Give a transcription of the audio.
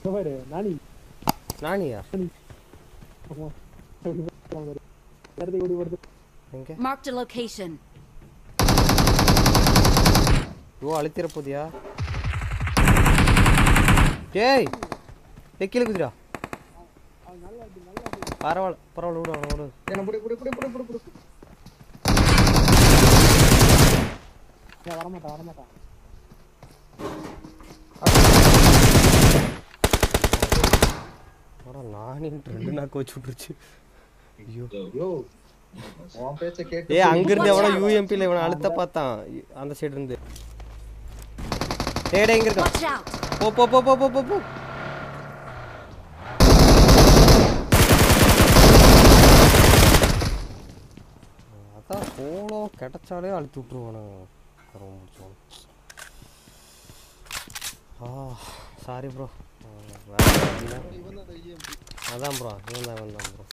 இந்த பாரு நானி நானியா ஆமா நேரத்தை ஓடி வருது எங்க Marked a location. ஓ அழுத்திர போதியா டேய் ஏய் கீழே குதிரா பரவாயில்ல பரவாயில்ல விடு அவனை விடு என்ன புடி புடி புடி புடி புடி புடி ஏன் வரமாட்டான் வரமாட்டான் அடா நானின்ட்டு ரெண்டு நாக்கு வச்சு விட்டுருச்சு ஐயோ யோ உன் பேச்ச கேட்டு ஏய் அங்கிருந்து எவனோ யூஎம்பியில் இவனை அழுத்த பார்த்தான் இ- அந்த சைடு இருந்து டேய் டேய் இங்க இருக்கான் Watch out! போ போ போ போ போ போ போ அதான் போலோ கிடைச்சாலே அழுத்தி விட்ருவானுங்க கருவம் முடிச்சோம் ஆ சாரி ப்ரோ இவன் தான் அந்த EMP. அதான் ப்ரோ இவன் தான் இவன் தான் ப்ரோ